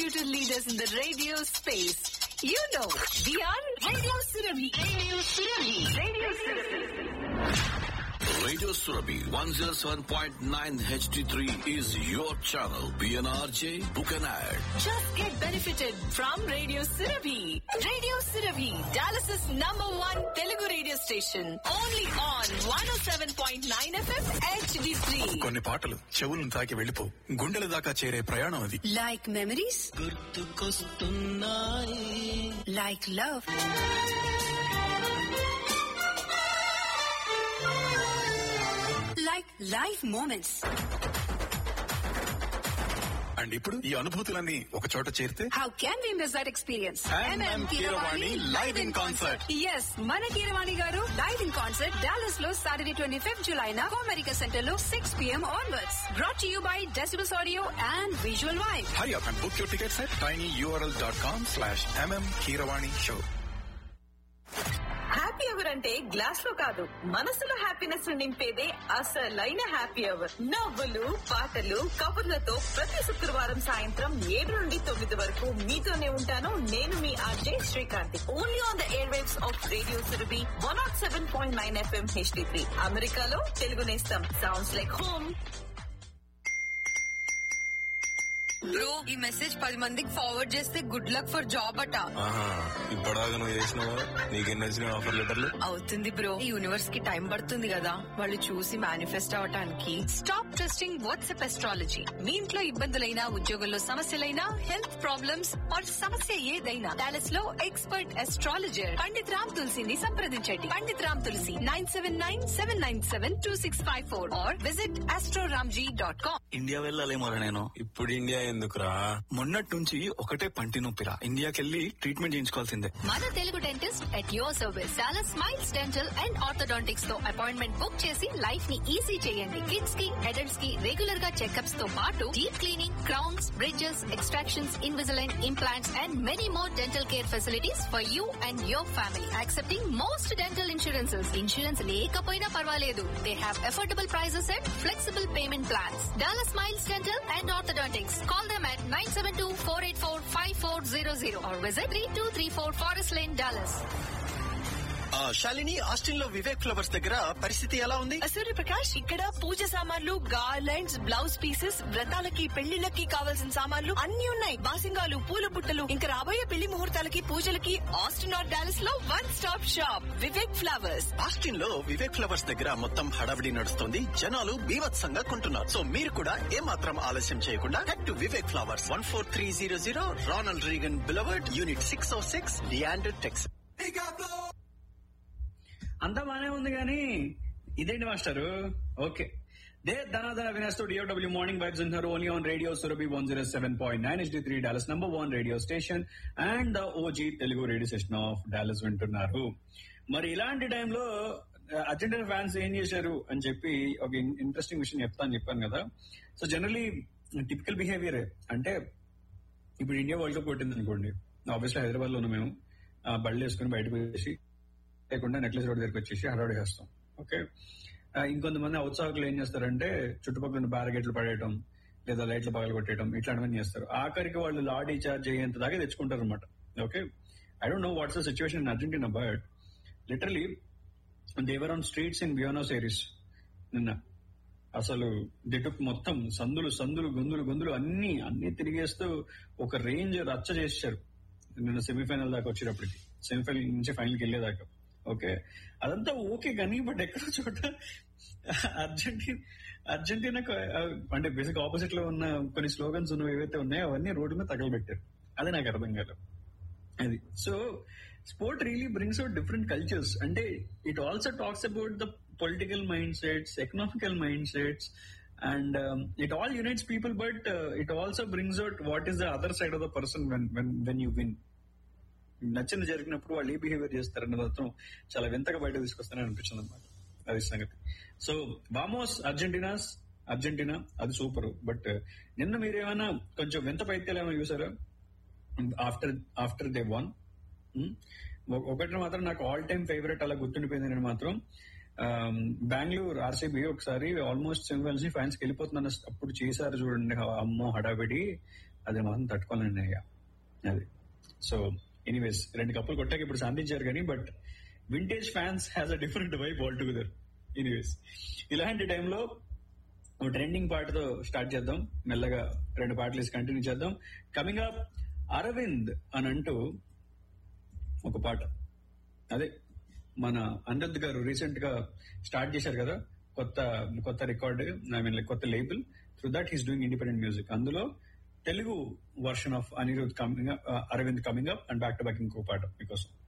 undisputed leaders in the radio space. You know, we are Radio Surabhi. Radio Surabhi. Radio Surabhi. Radio Surabhi 107.9 HD3 is your channel. PNRJ, book an ad. Just get benefited from Radio Surabhi. Radio Surabhi, Dallas's number one Telugu radio station. Only on 107.9 FM HD3. కొన్ని పాటలు చెవులను తాకి వెళ్ళిపో గుండెల దాకా చేరే ప్రయాణం అది Like memories? Like love? Like life moments. And ఇప్పుడు ఈ అనుభూతులన్నీ ఒక చోట చేరితే How can we miss that experience? MM Keeravani live in concert. Yes, మన కీరవాణి గారు లైవ్ ఇన్ కాన్సర్ట్ డాలస్ లో సాటర్డే ట్వంటీ ఫిఫ్త్ జులై నా అమెరికా సెంటర్ లో six PM onwards brought you by decibels audio and visual wife hurry up and book your tickets at tiny URL dot com slash MM Keeravani show happy hour అంటే glass లో కాదు మనసులో happiness నింపేదే అసలైన happy hour నవ్వులు పాటలు కబుర్లతో ప్రతి శుక్రవారం సాయంత్రం ఏడు నుండి తొమ్మిది వరకు మీతోనే ఉంటాను నేను మీ RJ Srikanth only on the airwaves of radio Surabhi one naught seven point nine FM HD three అమెరికాలో తెలుగు నేస్తం సౌండ్స్ లైక్ హోమ్ బ్రో ఈ మెసేజ్ పది మందికి ఫార్వర్డ్ చేస్తే గుడ్ లక్ ఫర్ జాబ్ అట ఆహా ఇప్పటిదాకా నువ్వు చేసినావా నీకెన్ని వచ్చినాయి ఆఫర్ లెటర్లు అవుతుంది బ్రో ఈ యూనివర్స్ కి టైం పడుతుంది కదా వాళ్ళు చూసి మేనిఫెస్ట్ అవటానికి స్టాప్ ట్రస్టింగ్ వాట్సాప్ ఎస్ట్రాలజీ మీ ఇంట్లో ఇబ్బందులైనా ఉద్యోగంలో సమస్యలైనా హెల్త్ ప్రాబ్లమ్స్ ఆర్ సమస్య ఏదైనా డాలస్ లో ఎక్స్పర్ట్ ఎస్ట్రాలజర్ పండిత్ రామ్ తులసిని సంప్రదించండి Pandit Ram Tulasi nine seven nine seven nine seven two six five four or visit Astroramji dot com India వెళ్ళాలేమోరా నేను ఇప్పుడు ఇండియా ఎందుకురా మొన్నటి నుంచి ఒకటే పంటి నొప్పిరా ఇండియాకెళ్ళి ట్రీట్మెంట్ చేయించుకోవాల్సిందే మన Telugu dentist at your service చాలా స్మైల్స్ డెంటల్ అండ్ ఆర్థోడాంటిక్స్ తో అపాయింట్మెంట్ బుక్ చేసి లైఫ్ ని ఈజీ చేయండి కిడ్స్ కి అడల్ట్స్ కి రెగ్యులర్ గా చెకప్స్ తో పాటు deep cleaning crowns bridges extractions Invisalign implants and many more dental care facilities for you and your family accepting most dental insurances insurance లేకపోయినా పర్వాలేదు they have affordable prices and flexible payment plans Dollar Smiles Dental and Orthodontics call them at 972-484-5400 or visit 3234 Forest Lane, Dallas. ఆ, Shalini Austin లో Vivek flowers దగ్గర పరిస్థితి ఎలా ఉంది సూర్యప్రకాష్ ఇక్కడ పూజ సామాన్లు గార్లెండ్స్ బ్లౌజ్ పీసెస్ వ్రతాలకి పెళ్లిళ్ళకి కావాల్సిన సామాన్లు అన్ని ఉన్నాయి బాసింగాలు పూల బుట్టలు ఇంకా రాబోయే పెళ్లి ముహూర్తాలకి పూజలకి ఆస్టిన్ ఆర్ డాలస్ లో one stop shop Vivek flowers Austin లో వివేక్ ఫ్లవర్స్ దగ్గర మొత్తం హడావిడి నడుస్తుంది జనాలు బీభత్సంగా కొంటున్నారు సో మీరు కూడా ఏమాత్రం ఆలస్యం చేయకుండా head to Vivek flowers one four three zero zero Ronald Reagan boulevard unit six O six Leander Tex అంతా బానే ఉంది కానీ ఇదేంటి మాస్టారు ఓకే దే ధనాధన వినస్తూ డిఓడబ్ల్యూ మార్నింగ్ వైబ్స్ ఉన్నారు only on radio Surabhi one zero seven point nine HD three Dallas number one radio station and the OG Telugu radio station of Dallas వింటున్నారు మరి ఇలాంటి టైంలో అర్జెంటీనా ఫ్యాన్స్ ఏం చేశారు అని చెప్పి ఒక ఇంట్రెస్టింగ్ విషయం చెప్తాను చెప్పాను కదా సో జనరలీ టిపికల్ బిహేవియర్ అంటే ఇప్పుడు ఇండియా వరల్డ్ కప్ కొట్టింది అనుకోండి ఆబ్వియస్లీ హైదరాబాద్ లో ఉన్న మేము ఆ, బళ్ళు వేసుకుని బయటకు వచ్చేసి లేకుండా నెక్లెస్ రోడ్ దగ్గరికి వచ్చేసి హడావుడి చేస్తాం ఓకే ఆ, ఇంకొంతమంది ఔత్సాహకులు ఏం చేస్తారంటే చుట్టుపక్కల ఉన్న బ్యారిగేట్లు పడేయటం లేదా లైట్లు పగలు కొట్టేయడం ఇట్లాంటివన్నీ చేస్తారు ఆఖరికి వాళ్ళు లాడీ చార్జ్ అయ్యేంత దాకా తెచ్చుకుంటారు అనమాట okay I don't know what's the situation in Argentina but literally they were on streets in Buenos Aires నిన్న అసలు దిటుకు మొత్తం సందులు సందులు గొంతులు గొంతులు అన్ని అన్ని తిరిగేస్తూ ఒక రేంజ్ రచ్చ చేశారు నిన్న సెమీఫైనల్ దాకా వచ్చేటప్పటికి సెమీఫైనల్ నుంచి ఫైనల్కి వెళ్ళేదాకా ఓకే అదంతా ఓకే కానీ బట్ ఎక్కడో చోట అర్జెంటీనా అర్జెంటీనా అంటే బేసిక్ ఆపోజిట్ లో ఉన్న కొన్ని స్లోగన్స్ ఉన్నవి ఏవైతే ఉన్నాయో అవన్నీ రోడ్డు మీద తగలబెట్టారు అది నాకు అర్థం కాలేదు అది so sport really brings out different cultures అంటే it also talks about the political mind sets economical mind sets and it all unites people but it also brings out what is the other side of the person when when when you win నచ్చింది జరిగినప్పుడు వాళ్ళు ఏ behaviour చేస్తారన్న మాత్రం చాలా వింతగా బయట తీసుకొస్తారని అనిపించింది అనమాట అది సంగతి సో వామోస్ అర్జెంటీనాస్ అర్జెంటీనా అది సూపర్ బట్ నిన్న మీరేమైనా కొంచెం వింత పైత్యాలు ఏమైనా చూసారా ఆఫ్టర్ ఆఫ్టర్ దే వన్ ఒకటి మాత్రం నాకు ఆల్ టైమ్ ఫేవరెట్ అలా గుర్తుండిపోయింది నేను మాత్రం బెంగళూరు ఆర్సీబీ ఒకసారి ఆల్మోస్ట్ సెమీఫైనల్స్ ఫైన్స్ వెళ్ళిపోతుందన్న అప్పుడు చేశారు చూడండి అమ్మో హడావిడి అది మాత్రం తట్టుకోలేండి అయ్యా అది సో ఎనీవేస్ రెండు కప్పులు కొట్టాక ఇప్పుడు శాంతించారు కానీ but vintage fans has a different vibe all together anyways ఇలాంటి టైంలో ట్రెండింగ్ పాటతో స్టార్ట్ చేద్దాం మెల్లగా రెండు పాటలు కంటిన్యూ చేద్దాం కమింగ్ అప్ అరవింద్ అని అంటూ ఒక పాట అదే మన అనిరుద్ గారు రీసెంట్ గా స్టార్ట్ చేశారు కదా కొత్త కొత్త రికార్డ్ ఐ మీన్ కొత్త label through that he's doing independent music అందులో Telugu version of Anirudh coming Aravind coming up and back to back ఇంకో పాట మీకోసం